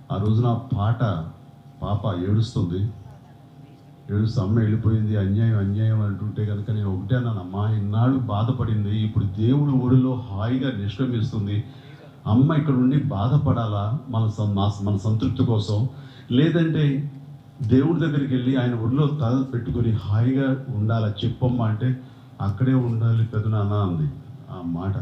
ఆ రోజున ఆ పాట పాప ఏడుస్తుంది ఏడుస్తూ అమ్మ వెళ్ళిపోయింది అన్యాయం అన్యాయం అంటుంటే కనుక నేను ఒకటే అన్నాను అమ్మా ఇన్నాళ్ళు బాధపడింది ఇప్పుడు దేవుడు ఊడిలో హాయిగా నిష్క్రమిస్తుంది అమ్మ ఇక్కడ ఉండి బాధపడాలా మన సం- మా- మన సంతృప్తి కోసం లేదంటే దేవుడి దగ్గరికి వెళ్ళి ఆయన ఒడిలో తల పెట్టుకొని హాయిగా ఉండాలా చెప్పమ్మా అంటే అక్కడే ఉండాలి పెదనాన్న అంది ఆ మాట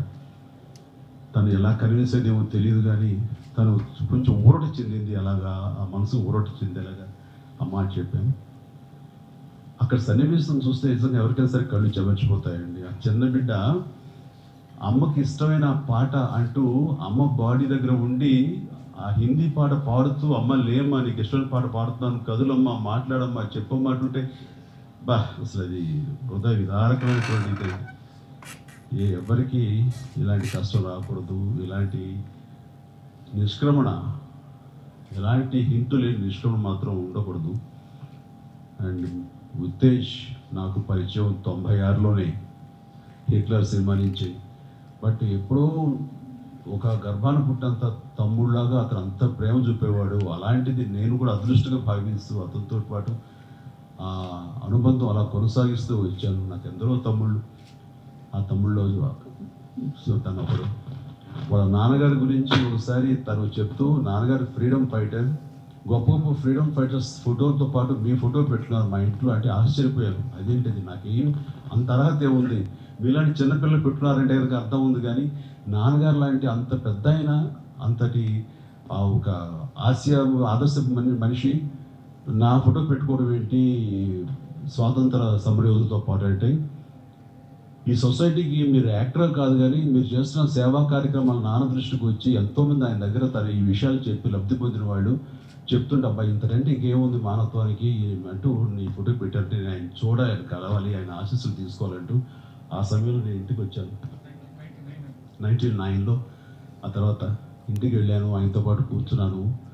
తను ఎలా కన్విన్స్ అయ్యేదేమో తెలియదు కానీ తను కొంచెం ఊరట చెందింది అలాగా ఆ మనసు ఊరట చెందేలాగా ఆ మాట చెప్పాను అక్కడ సన్నివేశం చూస్తే నిజంగా ఎవరికైనా సరే కళ్ళు చెమర్చిపోతాయండి ఆ చిన్న బిడ్డ అమ్మకి ఇష్టమైన ఆ పాట అంటూ అమ్మ బాడీ దగ్గర ఉండి ఆ హిందీ పాట పాడుతూ అమ్మ లేమ్మా నీకు ఇష్టమైన పాట పాడుతున్నాను కదులమ్మా మాట్లాడమ్మా చెప్పమ్మా అంటుంటే బా అసలు అది హృదయ విదారకమైనటువంటి ఇది ఏ ఎవరికి ఇలాంటి కష్టం రాకూడదు ఇలాంటి నిష్క్రమణ ఎలాంటి హింతు లేని నిష్క్రమణ మాత్రం ఉండకూడదు అండ్ ఉత్తేజ్ నాకు పరిచయం తొంభై ఆరులోనే హిట్లర్ సినిమా నుంచి బట్ ఎప్పుడో ఒక గర్భాన పుట్టంత తమ్ముళ్ళలాగా అతను అంత ప్రేమ చూపేవాడు అలాంటిది నేను కూడా అదృష్టంగా భావిస్తూ అతనితో పాటు ఆ అనుబంధం అలా కొనసాగిస్తూ వచ్చాను నాకు ఎందరో తమ్ముళ్ళు ఆ తమ్ముళ్ళు సో తను ఒకడు వాళ్ళ నాన్నగారి గురించి ఒకసారి తను చెప్తూ నాన్నగారు ఫ్రీడమ్ ఫైటర్ గొప్ప గొప్ప ఫ్రీడమ్ ఫైటర్స్ ఫోటోతో పాటు మీ ఫోటో పెట్టుకున్నారు మా ఇంట్లో అంటే ఆశ్చర్యపోయాను అదేంటిది నాకేం అంత అర్హత ఏముంది మీలాంటి చిన్నపిల్లలు పెట్టుకున్నారంటే కనుక అర్థం ఉంది కానీ నాన్నగారు లాంటి అంత పెద్ద ఆయన అంతటి ఆ ఒక ఆసియా ఆదర్శ మని- మనిషి నా ఫోటో పెట్టుకోవడం ఏంటి స్వాతంత్ర సమరయోధులతో పాటు అంటే ఈ సొసైటీకి మీరు యాక్టర్ కాదు కానీ మీరు చేస్తున్న సేవా కార్యక్రమాలు నాన్న దృష్టికి వచ్చి ఎంతోమంది ఆయన దగ్గర తన ఈ విషయాలు చెప్పి లబ్ధి పొందిన వాళ్ళు చెప్తుంటే అబ్బాయి ఇంతకంటే ఇంకేముంది మానవత్వానికి అంటూ నీ ఫోటో పెట్టంటే నేను ఆయన చూడాలి ఆయన కలవాలి ఆయన ఆశీస్సులు తీసుకోవాలంటూ ఆ సమయంలో నేను ఇంటికి వచ్చాను నైన్టీన్ నైన్లో ఆ తర్వాత ఇంటికి వెళ్ళాను ఆయనతో పాటు కూర్చున్నాను